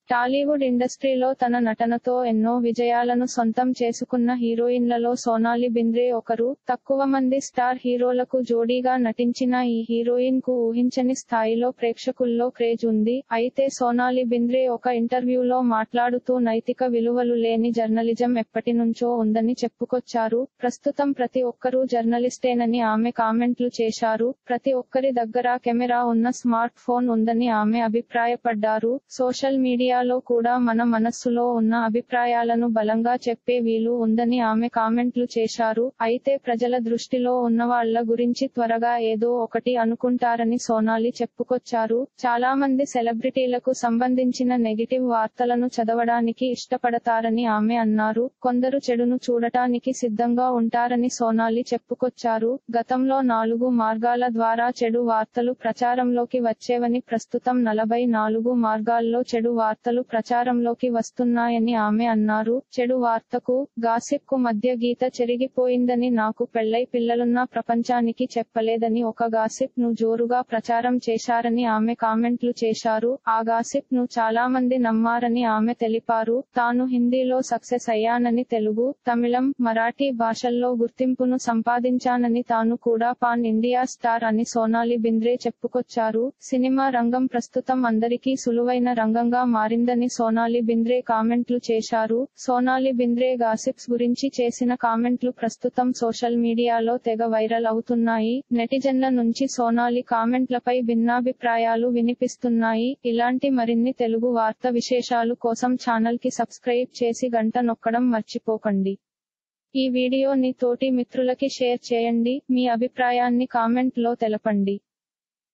టాలీవుడ్ ఇండస్ట్రీలో తన నటనతో ఎన్నో విజయాలను సొంతం చేసుకున్న హీరోయిన్లలో సోనాలి బింద్రే ఒకరు తక్కువ మంది స్టార్ హీరోలకు జోడీగా నటించిన ఈ హీరోయిన్ కు ఊహించని స్థాయిలో ప్రేక్షకుల్లో క్రేజ్ ఉంది అయితే సోనాలి బింద్రే ఒక ఇంటర్వ్యూలో మాట్లాడుతూ నైతిక విలువలు లేని జర్నలిజం ఎప్పటి నుంచో ఉందని చెప్పుకొచ్చారు ప్రస్తుతం ప్రతి ఒక్కరూ జర్నలిస్టేనని ఆమె కామెంట్లు చేశారు ప్రతి ఒక్కరి దగ్గర కెమెరా ఉన్న స్మార్ట్ ఫోన్ ఉందని ఆమె అభిప్రాయపడ్డారు సోషల్ మీడియాలో కూడా మన మనస్సులో ఉన్న అభిప్రాయాలను బలంగా చెప్పే వీలు ఉందని ఆమె కామెంట్లు చేశారు అయితే ప్రజల దృష్టిలో ఉన్నవాళ్ల గురించి త్వరగా ఏదో ఒకటి అనుకుంటారని సోనాలి చెప్పుకొచ్చారు చాలా మంది సెలబ్రిటీలకు సంబంధించిన నెగిటివ్ వార్తలను చదవడానికి ఇష్టపడతారని ఆమె అన్నారు కొందరు చెడును చూడటానికి సిద్ధంగా ఉంటారని సోనాలి చెప్పుకొచ్చారు గతంలో నాలుగు మార్గాల ద్వారా చెడు వార్తలు ప్రచారంలోకి వచ్చేవని ప్రస్తుతం నలభై నాలుగు మార్గాల్లో చెడు వార్తలు ప్రచారంలోకి వస్తున్నాయని ఆమె అన్నారు చెడు వార్తకు గాసిప్ కు మధ్య గీత చెరిగిపోయిందని నాకు పెళ్లై పిల్లలున్నా ప్రపంచానికి చెప్పలేదని ఒక గాసిప్ ను జోరుగా ప్రచారం చేశారని ఆమె కామెంట్లు చేశారు ఆ గాసిప్ ను చాలా మంది నమ్మారని ఆమె తెలిపారు తాను హిందీలో సక్సెస్ అయ్యానని తెలుగు తమిళం మరాఠీ భాషల్లో గుర్తింపును సంపాదించానని తాను కూడా పాన్ ఇండియా స్టార్ అని సోనాలి బింద్రే చెప్పుకొచ్చారు సినిమా రంగం ప్రస్తుతం అందరికీ సులువైన రంగంగా మారిందని సోనాలి బింద్రే కామెంట్లు చేశారు సోనాలి బింద్రే గాసిప్స్ గురించి చేసిన కామెంట్లు ప్రస్తుతం సోషల్ మీడియాలో తెగ వైరల్ అవుతున్నాయి నెటిజన్ల నుంచి సోనాలి కామెంట్లపై భిన్నాభిప్రాయాలు వినిపిస్తున్నాయి ఇలాంటి మరిన్ని తెలుగు వార్త విశేషాలు కోసం ఛానల్ కి సబ్స్క్రైబ్ చేసి గంట నొక్కడం మర్చిపోకండి ఈ వీడియోని తోటి మిత్రులకి షేర్ చేయండి మీ అభిప్రాయాన్ని కామెంట్ లో తెలపండి